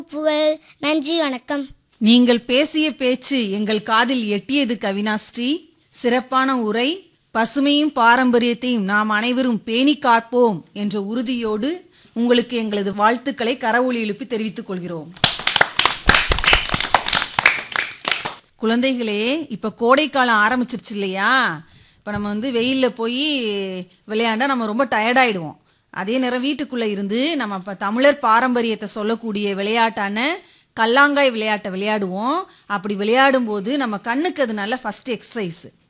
புகழ் நன்றி வணக்கம் நீங்கள் பேசிய பேச்சு எங்கள் காதில் எட்டியது கவினாஸ்ரீ சிறப்பான உரை பசுமையும் பாரம்பரியத்தையும் நாம் அனைவரும் பேணி காப்போம் என்ற உறுதியோடு உங்களுக்கு எங்களது வாழ்த்துக்களை கரவொலி எழுப்பி தெரிவித்துக் கொள்கிறோம் குழந்தைகளே இப்ப கோடைக்காலம் ஆரம்பிச்சிருச்சு இல்லையா இப்ப நம்ம வந்து வெயில்ல போய் விளையாண்டா நம்ம ரொம்ப டயர்டாயிடுவோம் அதே நேரம் வீட்டுக்குள்ள இருந்து நம்ம இப்ப தமிழர் பாரம்பரியத்தை சொல்லக்கூடிய விளையாட்டான கல்லாங்காய் விளையாட்டை விளையாடுவோம் அப்படி விளையாடும் போது நம்ம கண்ணுக்கு அது நல்ல ஃபர்ஸ்ட் எக்ஸசைஸ்